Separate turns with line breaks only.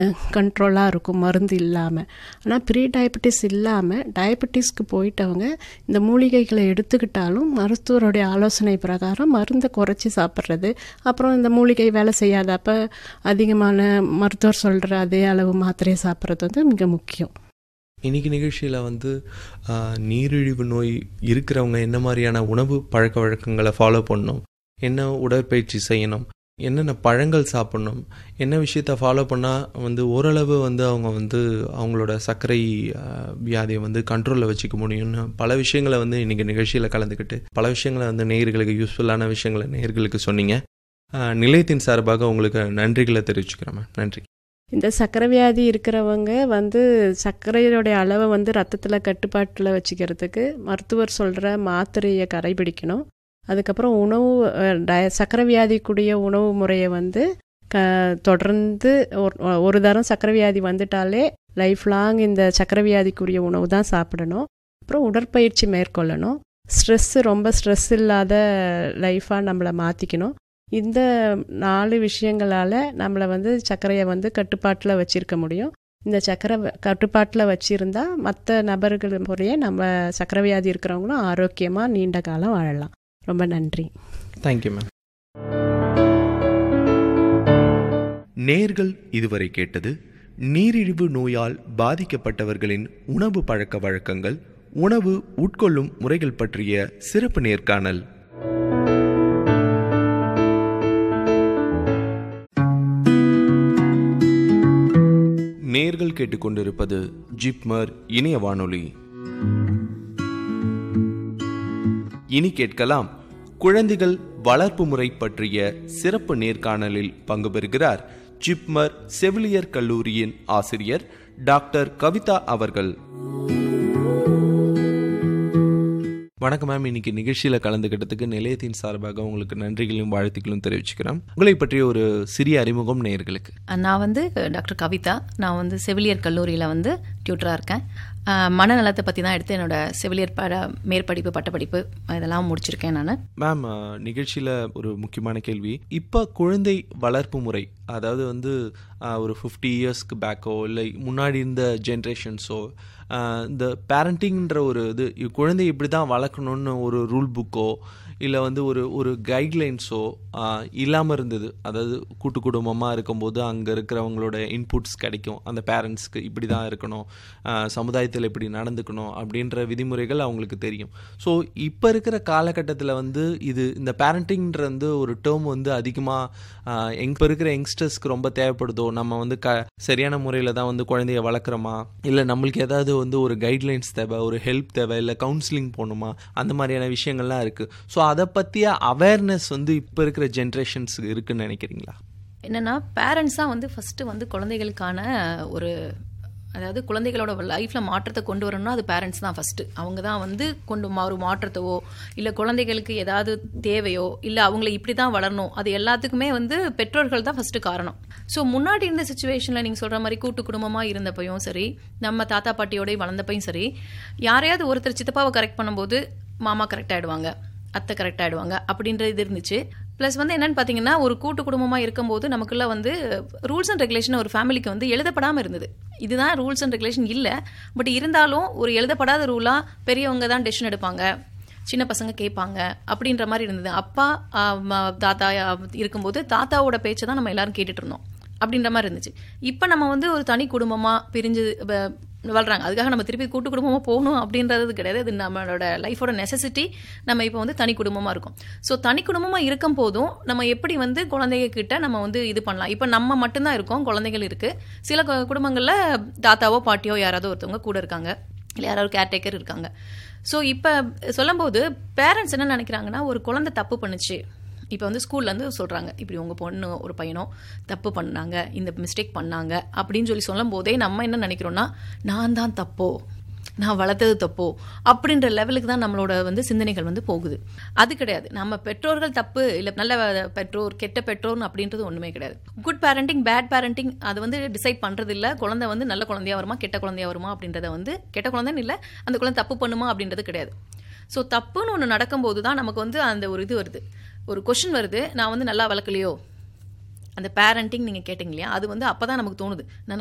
கண்ட்ரோலாக இருக்கும் மருந்து இல்லாமல் ஆனால் ப்ரீ டயபெட்டிஸ் இல்லாமல் டயபெட்டிஸ்க்கு போயிட்டவங்க இந்த மூலிகைகளை எடுத்துக்கிட்டாலும் மருத்துவருடைய ஆலோசனை பிரகாரம் மருந்தை குறைச்சி சாப்பிட்றது அப்புறம் இந்த மூலிகை வேலை செய்யாதப்ப அதிகமான மருத்துவர் சொல்கிற அதே அளவு மாத்திரையை சாப்பிட்றது வந்து மிக முக்கியம்
இன்னைக்கு நிகழ்ச்சியில் வந்து ஆஹ், நீரிழிவு நோய் இருக்கிறவங்க என்ன மாதிரியான உணவு பழக்க வழக்கங்களை ஃபாலோ பண்ணணும் என்ன உடற்பயிற்சி செய்யணும் என்னென்ன பழங்கள் சாப்பிடணும் என்ன விஷயத்த ஃபாலோ பண்ணால் வந்து ஓரளவு வந்து அவங்க வந்து அவங்களோட சர்க்கரை ஆஹ், வியாதியை வந்து கண்ட்ரோலில் வச்சுக்க முடியும்னு பல விஷயங்களை வந்து இன்றைக்கி நிகழ்ச்சியில் கலந்துக்கிட்டு பல விஷயங்களை வந்து நேயர்களுக்கு யூஸ்ஃபுல்லான விஷயங்களை நேயர்களுக்கு சொன்னீங்க ஆஹ், நிலையத்தின் சார்பாக உங்களுக்கு நன்றிகளை தெரிவிச்சுக்கிறேன் மேம் நன்றி
இந்த சர்க்கரை வியாதி இருக்கிறவங்க வந்து சர்க்கரையோடைய அளவை வந்து ரத்தத்தில் கட்டுப்பாட்டில் வச்சுக்கிறதுக்கு மருத்துவர் சொல்கிற மாத்திரையை கடைபிடிக்கணும் அதுக்கப்புறம் உணவு அஹ், டய சர்க்கரை வியாதிக்குரிய உணவு முறையை வந்து க தொடர்ந்து ஒரு ஒரு தரம் சர்க்கரை வியாதி வந்துட்டாலே லைஃப் லாங் இந்த சர்க்கரை வியாதிக்குரிய உணவு தான் சாப்பிடணும் அப்புறம் உடற்பயிற்சி மேற்கொள்ளணும் ஸ்ட்ரெஸ்ஸு ரொம்ப ஸ்ட்ரெஸ் இல்லாத லைஃபாக நம்மளை மாற்றிக்கணும் இந்த நாலு விஷயங்களால் நம்மளை வந்து சர்க்கரையை வந்து கட்டுப்பாட்டில் வச்சிருக்க முடியும் இந்த சர்க்கரை கட்டுப்பாட்டில் வச்சிருந்தா மற்ற நபர்கள் முறையே நம்ம சர்க்கரை வியாதி இருக்கிறவங்களும் ஆரோக்கியமாக நீண்ட காலம் வாழலாம் ரொம்ப நன்றி
தேங்க்யூ மேம்
நேர்கள் இதுவரை கேட்டது நீரிழிவு நோயால் பாதிக்கப்பட்டவர்களின் உணவு பழக்க வழக்கங்கள் உணவு உட்கொள்ளும் முறைகள் பற்றிய சிறப்பு நேர்காணல்
நேர்கள் கேட்டுக்கொண்டிருப்பது ஜிப்மர் இணைய வானொலி
இனி கேட்கலாம் குழந்தைகள் வளர்ப்பு முறை பற்றிய சிறப்பு நேர்காணலில் பங்கு பெறுகிறார் ஜிப்மர் செவிலியர் கல்லூரியின் ஆசிரியர் டாக்டர் கவிதா அவர்கள்
வணக்கம் மேம் இன்னைக்கு நிகழ்ச்சியில் கலந்துக்கிட்டதுக்கு நிலையத்தின் சார்பாக உங்களுக்கு நன்றிகளையும் வாழ்த்துக்களும் தெரிவிச்சுக்கிறேன் உங்களை பற்றிய ஒரு சிறிய அறிமுகம் நேயர்களுக்கு
நான் வந்து டாக்டர் கவிதா நான் வந்து செவிலியர் கல்லூரியில் வந்து டியூட்டராக இருக்கேன் அஹ், மனநலத்தை பற்றி தான் எடுத்து என்னோட செவிலியர் பட மேற்படிப்பு பட்டப்படிப்பு இதெல்லாம் முடிச்சிருக்கேன் நான்
மேம் நிகழ்ச்சியில் ஒரு முக்கியமான கேள்வி இப்போ குழந்தை வளர்ப்பு முறை அதாவது வந்து அஹ், ஒரு ஃபிஃப்டி இயர்ஸ்க்கு பேக்கோ இல்லை முன்னாடி இருந்த ஜென்ரேஷன்ஸோ இந்த பேரண்டிங்ன்ற ஒரு இது இ- குழந்தை இப்படி தான் வளர்க்கணும்னு ஒரு ரூல் புக்கோ இல்லை வந்து ஒரு ஒரு கைட்லைன்ஸோ இல்லாமல் இருந்தது அதாவது கூட்டு குடும்பமாக இருக்கும்போது அங்கே இருக்கிறவங்களோட இன்புட்ஸ் கிடைக்கும் அந்த பேரண்ட்ஸ்க்கு இப்படி தான் இருக்கணும் சமுதாயத்தில் இப்படி நடந்துக்கணும் அப்படின்ற விதிமுறைகள் அவங்களுக்கு தெரியும் ஸோ இப்போ இருக்கிற காலகட்டத்தில் வந்து இது இந்த பேரண்டிங்ன்ற வந்து ஒரு டேர்ம் வந்து அதிகமாக இப்போ இருக்கிற யங்ஸ்டர்ஸ்க்கு ரொம்ப தேவைப்படுதோ நம்ம வந்து க சரியான முறையில் தான் வந்து குழந்தைய வளர்க்குறோமா இல்லை நம்மளுக்கு ஏதாவது வந்து ஒரு கைட்லைன்ஸ் தேவை ஒரு ஹெல்ப் தேவை இல்லை கவுன்சிலிங் போகணுமா அந்த மாதிரியான விஷயங்கள்லாம் இருக்குது ஸோ அதை பற்றிய அவேர்னஸ் வந்து இப்போ இருக்கிற ஜென்ரேஷன்ஸுக்கு இருக்குன்னு நினைக்கிறீங்களா
என்னன்னா பேரண்ட்ஸ் தான் வந்து ஃபர்ஸ்ட் வந்து குழந்தைகளுக்கான ஒரு அதாவது குழந்தைகளோட லைஃப்பில் மாற்றத்தை கொண்டு வரணும்னா அது பேரண்ட்ஸ் தான் ஃபஸ்ட்டு அவங்க தான் வந்து கொண்டு மா- ஒரு மாற்றத்தவோ இல்லை குழந்தைகளுக்கு ஏதாவது தேவையோ இல்லை அவங்கள இப்படி தான் வளரணும் அது எல்லாத்துக்குமே வந்து பெற்றோர்கள் தான் ஃபஸ்ட்டு காரணம் ஸோ முன்னாடி இருந்த சுச்சுவேஷனில் நீங்கள் சொல்கிற மாதிரி கூட்டு குடும்பமாக இருந்தப்பையும் சரி நம்ம தாத்தா பாட்டியோடய வளர்ந்தப்பையும் சரி யாரையாவது ஒருத்தர் சித்தப்பாவை கரெக்ட் பண்ணும்போது மாமா கரெக்ட் ஆகிடுவாங்க அத்தை கரெக்ட் ஆகிடுவாங்க அப்படின்ற இது இருந்துச்சு ப்ளஸ் வந்து என்னன்னு பார்த்தீங்கன்னா ஒரு கூட்டு குடும்பமாக இருக்கும்போது நமக்குள்ள வந்து ரூல்ஸ் அண்ட் ரெகுலேஷன் ஒரு ஃபேமிலிக்கு வந்து எழுதப்படாமல் இருந்தது இதுதான் ரூல்ஸ் அண்ட் ரெகுலேஷன் இல்லை பட் இருந்தாலும் ஒரு எழுதப்படாத ரூலாக பெரியவங்க தான் டெசிஷன் எடுப்பாங்க சின்ன பசங்க கேட்பாங்க அப்படின்ற மாதிரி இருந்தது அப்பா ஆ, ம- தாத்தா ஆ, இருக்கும்போது தாத்தாவோட பேச்சை தான் நம்ம எல்லாரும் கேட்டுட்டு இருந்தோம் அப்படின்ற மாதிரி இருந்துச்சு இப்போ நம்ம வந்து ஒரு தனி குடும்பமாக பிரிஞ்சு வ- வளர்றாங்க அதுக்காக நம்ம திருப்பி கூட்டு குடும்பமாக போகணும் அப்படின்றது கிடையாது இது நம்மளோட லைஃபோட நெசசிட்டி நம்ம இப்போ வந்து தனி குடும்பமாக இருக்கும் ஸோ தனி குடும்பமாக இருக்கும் போதும் நம்ம எப்படி வந்து குழந்தைங்க கிட்ட நம்ம வந்து இது பண்ணலாம் இப்போ நம்ம மட்டும்தான் இருக்கோம் குழந்தைகள் இருக்குது சில கு- குடும்பங்கள்ல தாத்தாவோ பாட்டியோ யாராவது ஒருத்தவங்க கூட இருக்காங்க இல்லை யாராவது கேர்டேக்கர் இருக்காங்க ஸோ இப்போ சொல்லும்போது பேரண்ட்ஸ் என்ன நினைக்கிறாங்கன்னா ஒரு குழந்தை தப்பு பண்ணுச்சு இப்போ வந்து ஸ்கூல்லேருந்து சொல்கிறாங்க இப்படி உங்கள் பொண்ணு ஒரு பையனோ தப்பு பண்ணாங்க இந்த மிஸ்டேக் பண்ணாங்க அப்படின்னு சொல்லி சொல்லும் போதே நம்ம என்ன நினைக்கிறோன்னா நான் தான் தப்போ நான் வளர்த்தது தப்போ அப்படின்ற லெவலுக்கு தான் நம்மளோட வந்து சிந்தனைகள் வந்து போகுது அது கிடையாது நம்ம பெற்றோர்கள் தப்பு இல்லை நல்ல பெற்றோர் கெட்ட பெற்றோர்னு அப்படின்றது ஒன்றுமே கிடையாது குட் பேரண்டிங் பேட் பேரண்டிங் அது வந்து டிசைட் பண்ணுறது இல்லை குழந்தை வந்து நல்ல குழந்தையா வருமா கெட்ட குழந்தையா வருமா அப்படின்றத வந்து கெட்ட குழந்தைன்னு இல்லை அந்த குழந்தை தப்பு பண்ணுமா அப்படின்றது கிடையாது ஸோ தப்புன்னு ஒன்று நடக்கும்போது தான் நமக்கு வந்து அந்த ஒரு இது வருது ஒரு கொஷின் வருது நான் வந்து நல்லா வளர்க்கலையோ அந்த பேரண்டிங் நீங்கள் கேட்டிங்க இல்லையா அது வந்து அப்போ தான் நமக்கு தோணுது நான்